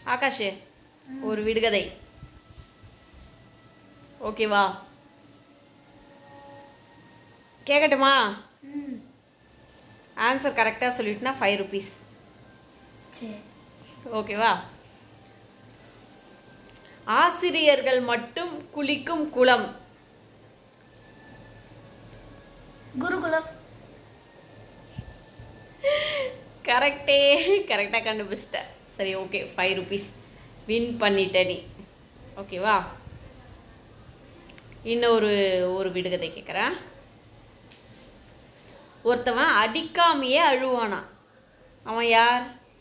ஆகாஷ் ஒரு விடுகதை ஓகேவா கேட்கட்டுமா ம் ஆன்சர் கரெக்டாக சொல்லிட்டுனா ஃபைவ் ருபீஸ் சரி ஓகேவா ஆசிரியர்கள் மட்டும் குளிக்கும் குளம் குருகுலம் கரெக்டே கரெக்டாக கண்டுபிடிச்சிட்ட சரி ஓகே ஃபைவ் ருபீஸ் வின் பண்ணிட்ட நீ ஓகேவா இன்னொரு ஒரு விடுகதை கேட்குறேன் ஒருத்தவன் அடிக்காமையே அழுவானா அவன் யார்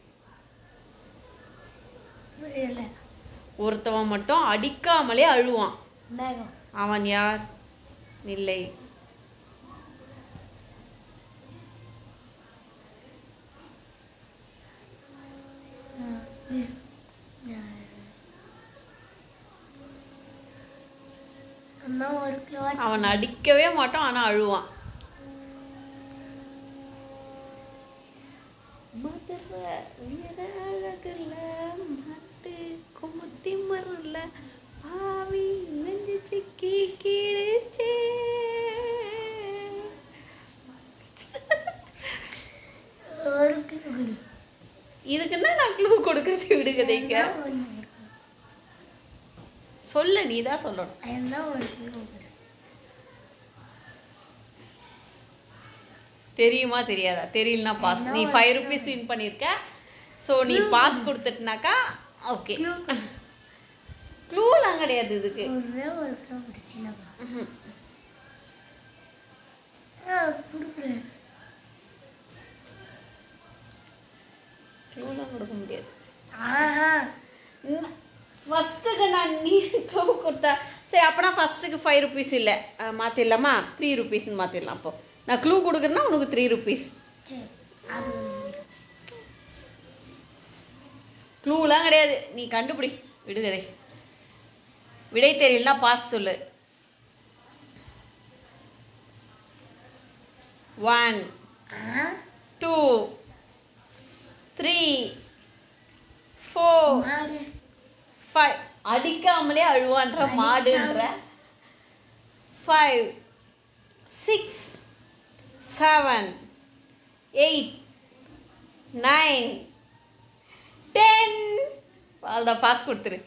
புரியல ஒருத்தவன் மட்டும் அடிக்காமலே அழுவான் மேகம் அவன் யார் இல்லை நான் மிஸ்- நான் அண்ணா ஒரு கிலோ அவன் அடிக்கவே மாட்டான் ஆனால் அழுவான் மதுரை உயர அழகுல மாட்டு குமுத்தி மருல பாவி நெஞ்சு சிக்கி கீழிச்சே ஒரு கிலோ இதுக்குன்னா நான் க்ளூ கொடுக்கறது விடுகதைக்க சொல்ல நீ தான் சொல்லணும் என்ன ஒரு கிலோ தெரியுமா தெரியாதா தெரியலனா பாஸ் நீ ஃபைவ் ருபீஸ் வின் பண்ணியிருக்க ஸோ நீ பாஸ் கொடுத்துட்டுனாக்கா ஓகே கிலோ க்ளூலாம் கிடையாது இதுக்கு ஒரே ஒரு கிலோ சின்னதா ம்ஹும். ஆ கொடுக்குறேன் க்ளூலாம் கொடுக்க முடியாது ஆஹா ஃபஸ்ட்டுக்கு நான் நீ க்ளூ கொடுத்தா சரி அப்போனா ஃபஸ்ட்டுக்கு ஃபைவ் ருபீஸ் இல்லை மாற்றிடலாமா த்ரீ ருபீஸ்னு மாற்றிடலாம் அப்போ நான் க்ளூ கொடுக்குறேன்னா உனக்கு த்ரீ ருபீஸ் சரி அது ஒரு க்ளூலாம் கிடையாது நீ கண்டுபிடி விடுகதை விடை தெரியலனா பாஸ் சொல்லு one ah two three four மாடு ஃபைவ் அடிக்காமலே அழுவான்ற மாடுன்ற five six seven eight nine ten அவ்வளோதான் பாஸ் கொடுத்துரு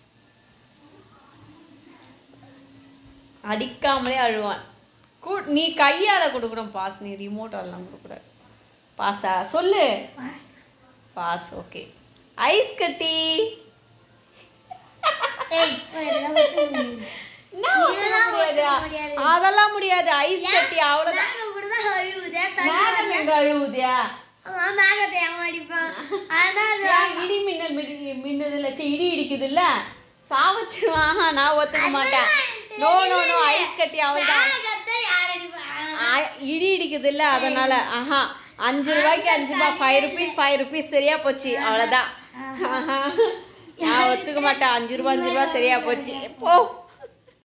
அடிக்காமலே அழுவான் கு- நீ கையால் கொடுக்கணும் பாஸ் நீ ரிமோட்டாலாம் கொடுக்கூடாது பாஸா சொல்லு பாஸ்தா பாஸ் ஓகே ஐஸ் கட்டி ஏய் இதெல்லாம் ஊத்த முடியாது. என்ன ஒத்துக்க இதெல்லாம் முடியாது? ஒத்துக்க முடியாது. அதெல்லாம் முடியாது ஐஸ் கட்டி அவ்வளவுதான் மேகம் கூட தான் அழுவுதே, தண்ணி மேகம் எங்க அழுவுதியா அவன் மேகத்தை ஏன் அடிப்பான்? ஆனா அது ஏன் இடி மின்னல் மிடி- மின்னுதுல்ல சே, இடி இடிக்குதுல்ல சாவச்சிருவான் நான் ஒத்துக்க மாட்டேன் நோ நோ நோ ஐஸ் கட்டி அவ்வளவுதான் மேகத்தை யார் அடிப்பா? ஆ, இடி இடிக்குதுல்ல அதனால ஆஹா அஞ்சு ரூபாய்க்கு அஞ்சு ரூபாய் ஃபைவ் ருபீஸ் ஃபைவ் ருபீஸ் சரியா போச்சு அவ்வளவுதான் ஆஹா. நான் ஒத்துக்க மாட்டேன் அஞ்சு ரூபாய் அஞ்சு ரூபாய் சரியா போச்சு போ